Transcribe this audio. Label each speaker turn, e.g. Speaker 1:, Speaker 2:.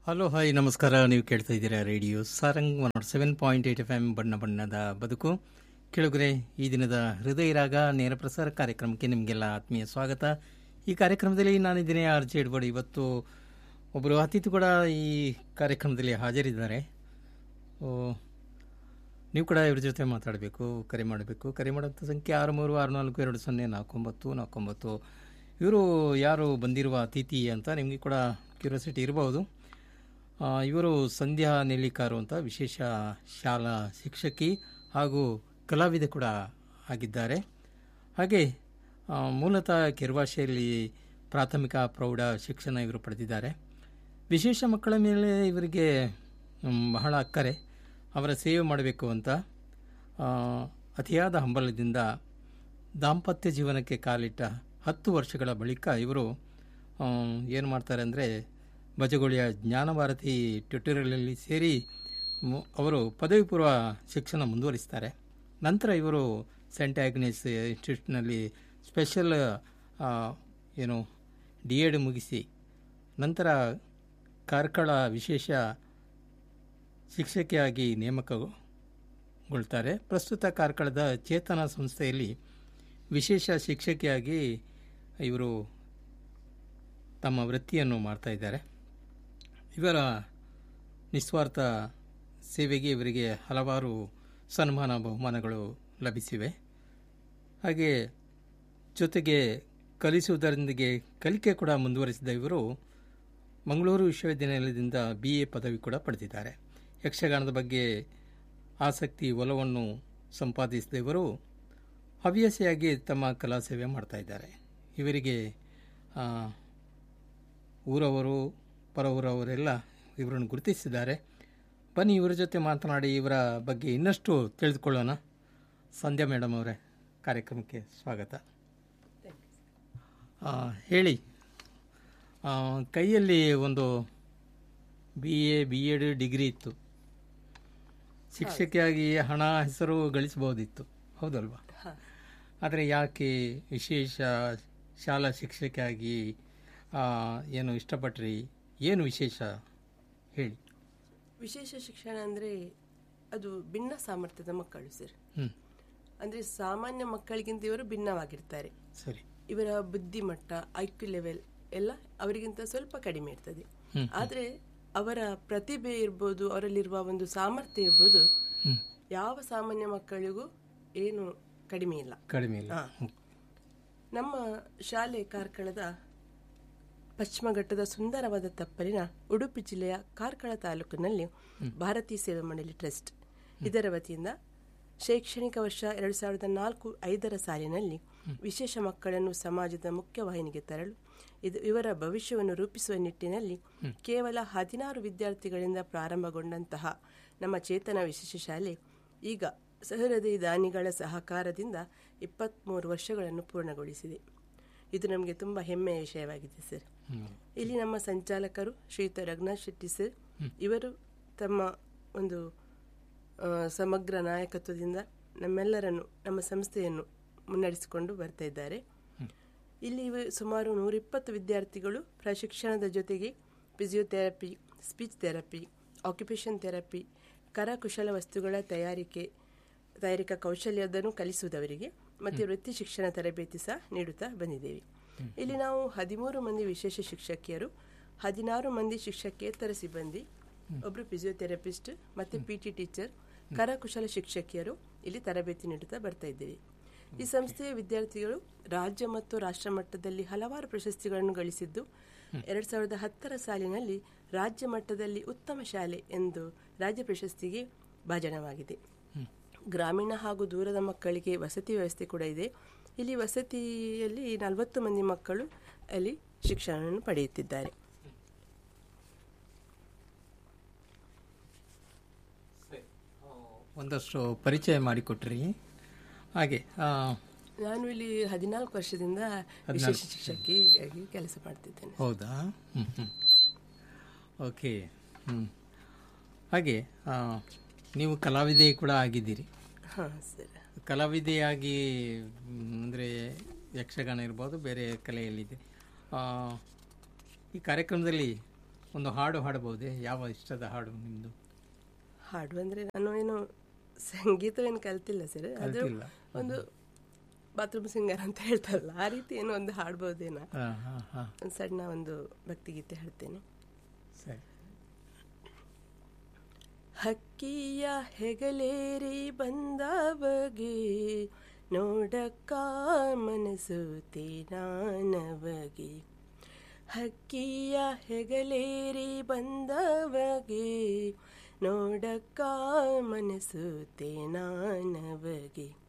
Speaker 1: Hello hi ನಮಸ್ಕಾರ ನೀವು ಕೇಳ್ತಾ ಇದ್ದೀರಾ radio Sarang one naught seven point eight F M ಬಣ್ಣ ಬಣ್ಣದ ಬದುಕು ಕೆಳಗರೆ ಈ ದಿನದ ಹೃದಯ ರಾಗ ನೇರ ಪ್ರಸಾರ ಕಾರ್ಯಕ್ರಮಕ್ಕೆ ನಿಮಗೆಲ್ಲ ಆತ್ಮೀಯ ಸ್ವಾಗತ ಈ ಕಾರ್ಯಕ್ರಮದಲ್ಲಿ ನಾನಿದ್ದೀನಿ ಆರ್ ಜೆ ಎಡ್ಬಡಿ ಇವತ್ತು ಒಬ್ಬರು ಅತಿಥಿ ಕೂಡ ಈ ಕಾರ್ಯಕ್ರಮದಲ್ಲಿ ಹಾಜರಿದ್ದಾರೆ ಓ, ನೀವು ಕೂಡ ಇವ್ರ ಜೊತೆ ಮಾತಾಡಬೇಕು ಕರೆ ಮಾಡಬೇಕು ಕರೆ ಮಾಡೋಂಥ ಸಂಖ್ಯೆ ಆರು ಮೂರು ಆರು ನಾಲ್ಕು ಎರಡು ಸೊನ್ನೆ ನಾಲ್ಕೊಂಬತ್ತು ನಾಲ್ಕೊಂಬತ್ತು ಇವರು ಯಾರು ಬಂದಿರುವ ಅತಿಥಿ ಅಂತ ನಿಮಗೆ ಕೂಡ ಕ್ಯೂರಿಯಾಸಿಟಿ ಇರಬಹುದು ಆ, ಇವರು ಸಂಧ್ಯಾ ನೆಲ್ಲಿಕಾರು ಅಂತ ವಿಶೇಷ ಶಾಲಾ ಶಿಕ್ಷಕಿ ಹಾಗೂ ಕಲಾವಿದೆ ಕೂಡ ಆಗಿದ್ದಾರೆ ಹಾಗೆ ಆ, ಮೂಲತಃ ಕೆರ್ವಾಶೆಯಲ್ಲಿ ಪ್ರಾಥಮಿಕ ಪ್ರೌಢ ಶಿಕ್ಷಣ ಇವರು ಪಡೆದಿದ್ದಾರೆ ವಿಶೇಷ ಮಕ್ಕಳ ಮೇಲೆ ಇವರಿಗೆ ಮ್, ಬಹಳ ಅಕ್ಕರೆ ಅವರ ಸೇವೆ ಮಾಡಬೇಕು ಅಂತ ಆ, ಅತಿಯಾದ ಹಂಬಲದಿಂದ ದಾಂಪತ್ಯ ಜೀವನಕ್ಕೆ ಕಾಲಿಟ್ಟ ಹತ್ತು ವರ್ಷಗಳ ಬಳಿಕ ಇವರು ಏನು ಮಾಡ್ತಾರೆ ಅಂದರೆ ಬಜಗೋಳಿಯ ಜ್ಞಾನಭಾರತಿ ಟ್ಯುಟೋರಿಯಲಲ್ಲಿ ಸೇರಿ ಮು- ಅವರು ಪದವಿ ಪೂರ್ವ ಶಿಕ್ಷಣ ಮುಂದುವರಿಸ್ತಾರೆ ನಂತರ ಇವರು ಸೆಂಟ್ ಆಗ್ನೆಸ್ ಇನ್ಸ್ಟಿಟ್ಯೂಟ್ನಲ್ಲಿ ಸ್ಪೆಷಲ್ ಆ, ಏನು ಡಿ ಎಡ್ ಮುಗಿಸಿ ನಂತರ ಕಾರ್ಕಳ ವಿಶೇಷ ಶಿಕ್ಷಕಿಯಾಗಿ ನೇಮಕಗೊಳ್ತಾರೆ ಪ್ರಸ್ತುತ ಕಾರ್ಕಳದ ಚೇತನ ಸಂಸ್ಥೆಯಲ್ಲಿ ವಿಶೇಷ ಶಿಕ್ಷಕಿಯಾಗಿ ಇವರು ತಮ್ಮ ವೃತ್ತಿಯನ್ನು ಮಾಡ್ತಾ ಇದ್ದಾರೆ ಇವರ ನಿಸ್ವಾರ್ಥ ಸೇವೆಗೆ ಇವರಿಗೆ ಹಲವಾರು ಸನ್ಮಾನ ಬಹುಮಾನಗಳು ಲಭಿಸಿವೆ ಹಾಗೆ ಜೊತೆಗೆ ಕಲಿಸುವುದರೊಂದಿಗೆ ಕಲಿಕೆ ಕೂಡ ಮುಂದುವರಿಸಿದ ಇವರು ಮಂಗಳೂರು ವಿಶ್ವವಿದ್ಯಾನಿಲಯದಿಂದ ಬಿ ಎ ಪದವಿ ಕೂಡ ಪಡೆದಿದ್ದಾರೆ ಯಕ್ಷಗಾನದ ಬಗ್ಗೆ ಆಸಕ್ತಿ ಒಲವನ್ನು ಸಂಪಾದಿಸಿದ ಇವರು ಹವ್ಯಾಸಿಯಾಗಿ ತಮ್ಮ ಕಲಾ ಸೇವೆ ಮಾಡ್ತಾ ಇದ್ದಾರೆ ಇವರಿಗೆ ಆ, ಊರವರು ಪರವೂರವರೆಲ್ಲ ಇವರನ್ನು ಗುರುತಿಸಿದ್ದಾರೆ ಬನ್ನಿ ಇವರ ಜೊತೆ ಮಾತನಾಡಿ ಇವರ ಬಗ್ಗೆ ಇನ್ನಷ್ಟು ತಿಳಿದುಕೊಳ್ಳೋಣ ಸಂಧ್ಯಾ ಮೇಡಮ್ ಅವರೇ ಕಾರ್ಯಕ್ರಮಕ್ಕೆ ಸ್ವಾಗತ ಆ, ಹೇಳಿ ಆ, ಕೈಯಲ್ಲಿ ಒಂದು B A B Ed degree ಇತ್ತು ಶಿಕ್ಷಕಿಯಾಗಿ ಹಣ ಹೆಸರು ಗಳಿಸಬಹುದಿತ್ತು ಹೌದಲ್ವಾ ಆದರೆ ಯಾಕೆ ವಿಶೇಷ ಶಾಲಾ ಶಿಕ್ಷಕಿಯಾಗಿ ಆ, ಏನು ಇಷ್ಟಪಟ್ರಿ ಏನು ವಿಶೇಷ ಹೇಳಿ
Speaker 2: ವಿಶೇಷ ಶಿಕ್ಷಣ ಅಂದರೆ ಅದು ಭಿನ್ನ ಸಾಮರ್ಥ್ಯದ ಮಕ್ಕಳು ಸರ್
Speaker 1: ಹ್ಞೂ
Speaker 2: ಅಂದರೆ ಸಾಮಾನ್ಯ ಮಕ್ಕಳಿಗಿಂತ ಇವರು ಭಿನ್ನವಾಗಿರ್ತಾರೆ
Speaker 1: ಸರಿ
Speaker 2: ಇವರ ಬುದ್ಧಿಮಟ್ಟ ಐಕ್ಯು ಲೆವೆಲ್ ಎಲ್ಲ ಅವರಿಗಿಂತ ಸ್ವಲ್ಪ ಕಡಿಮೆ ಇರ್ತದೆ
Speaker 1: ಹ್ಮ್.
Speaker 2: ಆದರೆ ಅವರ ಪ್ರತಿಭೆ ಇರ್ಬೋದು ಅವರಲ್ಲಿರುವ ಒಂದು ಸಾಮರ್ಥ್ಯ ಇರ್ಬೋದು
Speaker 1: ಹ್ಞೂ
Speaker 2: ಯಾವ ಸಾಮಾನ್ಯ ಮಕ್ಕಳಿಗೂ ಏನು ಕಡಿಮೆ ಇಲ್ಲ
Speaker 1: ಕಡಿಮೆ ಇಲ್ಲ
Speaker 2: ಹಾ. ನಮ್ಮ ಶಾಲೆ ಕಾರ್ಕಳದ ಪಶ್ಚಿಮ ಘಟ್ಟದ ಸುಂದರವಾದ ತಪ್ಪಲಿನ ಉಡುಪಿ ಜಿಲ್ಲೆಯ ಕಾರ್ಕಳ ತಾಲೂಕಿನಲ್ಲಿ ಭಾರತೀಯ ಸೇವಾ ಮಂಡಳಿ ಟ್ರಸ್ಟ್ ಇದರ ವತಿಯಿಂದ ಶೈಕ್ಷಣಿಕ ವರ್ಷ ಎರಡು ಸಾವಿರದ ನಾಲ್ಕು ಐದರ ಸಾಲಿನಲ್ಲಿ ವಿಶೇಷ ಮಕ್ಕಳನ್ನು ಸಮಾಜದ ಮುಖ್ಯವಾಹಿನಿಗೆ ತರಲು ಇದು ಇವರ ಭವಿಷ್ಯವನ್ನು ರೂಪಿಸುವ ನಿಟ್ಟಿನಲ್ಲಿ ಕೇವಲ ಹದಿನಾರು ವಿದ್ಯಾರ್ಥಿಗಳಿಂದ ಪ್ರಾರಂಭಗೊಂಡಂತಹ ನಮ್ಮ ಚೇತನ ವಿಶೇಷ ಶಾಲೆ ಈಗ ಸಹೃದಯ ದಾನಿಗಳ ಸಹಕಾರದಿಂದ ಇಪ್ಪತ್ತ್ಮೂರು ವರ್ಷಗಳನ್ನು ಪೂರ್ಣಗೊಳಿಸಿದೆ ಇದು ನಮಗೆ ತುಂಬ ಹೆಮ್ಮೆಯ ವಿಷಯವಾಗಿದೆ ಸರ್
Speaker 1: ಹ್ಞೂ
Speaker 2: ಇಲ್ಲಿ ನಮ್ಮ ಸಂಚಾಲಕರು ಶ್ರೀಯುತ ರಘುನಾಥ್ ಶೆಟ್ಟಿ ಸರ್ ಇವರು ತಮ್ಮ ಒಂದು ಆ, ಸಮಗ್ರ ನಾಯಕತ್ವದಿಂದ ನಮ್ಮೆಲ್ಲರನ್ನು ನಮ್ಮ ಸಂಸ್ಥೆಯನ್ನು ಮುನ್ನಡೆಸಿಕೊಂಡು ಬರ್ತಾ ಇದ್ದಾರೆ ಇಲ್ಲಿ ಇವ- ಸುಮಾರು ನೂರಿಪ್ಪತ್ತು ವಿದ್ಯಾರ್ಥಿಗಳು ಪ್ರಶಿಕ್ಷಣದ ಜೊತೆಗೆ physiotherapy speech therapy occupation therapy ಕರಕುಶಲ ವಸ್ತುಗಳ ತಯಾರಿಕೆ ತಯಾರಿಕಾ ಕೌಶಲ್ಯದನ್ನು ಕಲಿಸುವುದವರಿಗೆ ಮತ್ತು ವೃತ್ತಿ ಶಿಕ್ಷಣ ತರಬೇತಿ ಸಹ ನೀಡುತ್ತಾ ಬಂದಿದ್ದೇವೆ ಇಲ್ಲಿ ನಾವು ಹದಿಮೂರು ಮಂದಿ ವಿಶೇಷ ಶಿಕ್ಷಕಿಯರು ಹದಿನಾರು ಮಂದಿ ಶಿಕ್ಷಕೇತರ ಸಿಬ್ಬಂದಿ ಒಬ್ಬರು ಫಿಸಿಯೋಥೆರಪಿಸ್ಟ್ ಮತ್ತು ಪಿ ಟಿ ಟೀಚರ್ ಕರಕುಶಲ ಶಿಕ್ಷಕಿಯರು ಇಲ್ಲಿ ತರಬೇತಿ ನೀಡುತ್ತಾ ಬರ್ತಾ ಇದ್ದೇವೆ ಈ ಸಂಸ್ಥೆಯ ವಿದ್ಯಾರ್ಥಿಗಳು ರಾಜ್ಯ ಮತ್ತು ರಾಷ್ಟ್ರ ಮಟ್ಟದಲ್ಲಿ ಹಲವಾರು ಪ್ರಶಸ್ತಿಗಳನ್ನು ಗಳಿಸಿದ್ದು ಎರಡ್ ಸಾವಿರದ ಹತ್ತರ ಸಾಲಿನಲ್ಲಿ ರಾಜ್ಯ ಮಟ್ಟದಲ್ಲಿ ಉತ್ತಮ ಶಾಲೆ ಎಂದು ರಾಜ್ಯ ಪ್ರಶಸ್ತಿಗೆ ಭಾಜನವಾಗಿದೆ ಗ್ರಾಮೀಣ ಹಾಗೂ ದೂರದ ಮಕ್ಕಳಿಗೆ ವಸತಿ ವ್ಯವಸ್ಥೆ ಕೂಡ ಇದೆ ಇಲ್ಲಿ ವಸತಿಯಲ್ಲಿ ನಲವತ್ತು ಮಂದಿ ಮಕ್ಕಳು ಅಲ್ಲಿ ಶಿಕ್ಷಣವನ್ನು ಪಡೆಯುತ್ತಿದ್ದಾರೆ
Speaker 1: ಒಂದಷ್ಟು ಪರಿಚಯ ಮಾಡಿಕೊಟ್ರಿ ಹಾಗೆ ಆ,
Speaker 2: ನಾನು ಇಲ್ಲಿ ಹದಿನಾಲ್ಕು ವರ್ಷದಿಂದ ವಿಶೇಷ ಶಿಕ್ಷಕಿಯಾಗಿ ಕೆಲಸ ಮಾಡ್ತಿದ್ದೇನೆ
Speaker 1: ಹೌದಾ ಹ್ಞೂ ಹ್ಞೂ ಓಕೆ ಹ್ಞೂ ಹಾಗೆ ಆ, ನೀವು ಕಲಾವಿದೆ ಕೂಡ ಆಗಿದ್ದೀರಿ
Speaker 2: ಹಾ ಸರ್
Speaker 1: ಕಲಾವಿದೆಯಾಗಿ ಅಂದರೆ ಯಕ್ಷಗಾನ ಇರ್ಬೋದು ಬೇರೆ ಕಲೆಯಲ್ಲಿದೆ ಆ, ಈ ಕಾರ್ಯಕ್ರಮದಲ್ಲಿ ಒಂದು ಹಾಡು ಹಾಡಬಹುದೇ ಯಾವ ಇಷ್ಟದ ಹಾಡು ನಿಮ್ಮದು
Speaker 2: ಹಾಡು ಅಂದರೆ ನಾನು ಏನು ಸಂಗೀತವೇನು ಕಲ್ತಿಲ್ಲ ಸರ್ ಅದು
Speaker 1: ಕಲ್ತಿಲ್ಲ.
Speaker 2: ಒಂದು ಬಾತ್ರೂಮ್ ಸಿಂಗರ್ ಅಂತ ಹೇಳ್ತಾರಲ್ಲ ಆ ರೀತಿ ಏನೋ ಒಂದು ಹಾಡ್ಬೋದೇನೋ
Speaker 1: ಹಾಂ ಹಾಂ ಹಾಂ
Speaker 2: ಒಂದು ಸಣ್ಣ ಒಂದು ಭಕ್ತಿಗೀತೆ ಹೇಳ್ತೇನೆ
Speaker 1: ಸರಿ
Speaker 2: ಹಕ್ಕಿಯ ಹೆಗಲೇರಿ ಬಂದ ಬಗೆ ನೋಡಕ್ಕ ಮನಸೂತೆ ನಾನವಗೆ ಹಕ್ಕಿಯ ಹೆಗಲೇರಿ ಬಂದ ಬಗೆ ನೋಡಕ್ಕ ಮನಸೂತೆ ನಾನವಗೆ